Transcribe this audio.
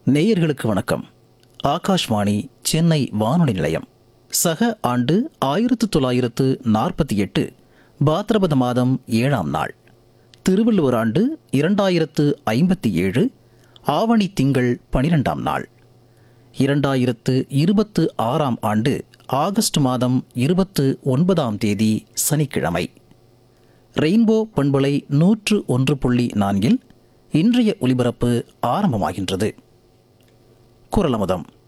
நேயர்களுக்கு வணக்கம் ஆகாஷ்வாணி சென்னை வானொலி நிலையம் சக ஆண்டு ஆயிரத்து தொள்ளாயிரத்து நாற்பத்தி எட்டு பாத்ரபத மாதம் ஏழாம் நாள் திருவள்ளுவர் ஆண்டு இரண்டாயிரத்து ஐம்பத்தி ஏழு ஆவணி திங்கள் பனிரெண்டாம் நாள் இரண்டாயிரத்து இருபத்து ஆறாம் ஆண்டு ஆகஸ்ட் மாதம் இருபத்து ஒன்பதாம் தேதி சனிக்கிழமை ரெயின்போ பண்பலை நூற்று ஒன்று புள்ளி நான்கில் இன்றைய ஒலிபரப்பு ஆரம்பமாகின்றது குரலமுதம்